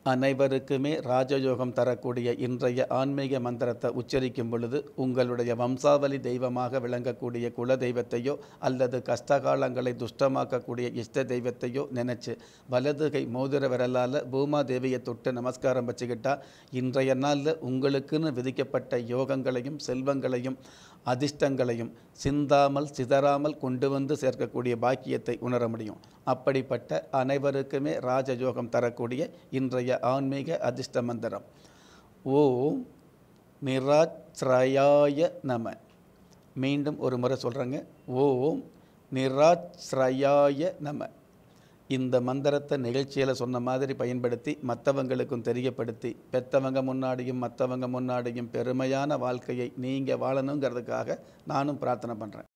அனைவருக்குமே ராஜயோகம் தரக்கூடிய இன்றைய ஆன்மீக மந்திரத்தை உச்சரிக்கும் பொழுது உங்களுடைய வம்சாவளி தெய்வமாக விளங்கக்கூடிய குல தெய்வத்தையோ அல்லது கஷ்டகாலங்களை துஷ்டமாக்கக்கூடிய இஷ்ட தெய்வத்தையோ நினைச்சு வலது கை மோதிர விரலால் பூமா தேவியை தொட்டு நமஸ்காரம் வச்சுக்கிட்டா இன்றைய நாளில் உங்களுக்குன்னு விதிக்கப்பட்ட யோகங்களையும் செல்வங்களையும் அதிர்ஷ்டங்களையும் சிந்தாமல் சிதறாமல் கொண்டு வந்து சேர்க்கக்கூடிய பாக்கியத்தை உணர முடியும் அப்படிப்பட்ட அனைவருக்குமே ராஜயோகம் தரக்கூடிய இன்றைய ஆன்மீக அதிர்ஷ்ட மந்திரம் ஓம் நிராச்ரயாய நம மீண்டும் ஒரு முறை சொல்கிறேங்க ஓம் நிராச்ரயாய நம இந்த மந்திரத்தை நிகழ்ச்சியில் சொன்ன மாதிரி பயன்படுத்தி மற்றவங்களுக்கும் தெரியப்படுத்தி பெற்றவங்க முன்னாடியும் மற்றவங்க முன்னாடியும் பெருமையான வாழ்க்கையை நீங்கள் வாழணுங்கிறதுக்காக நானும் பிரார்த்தனை பண்ணுறேன்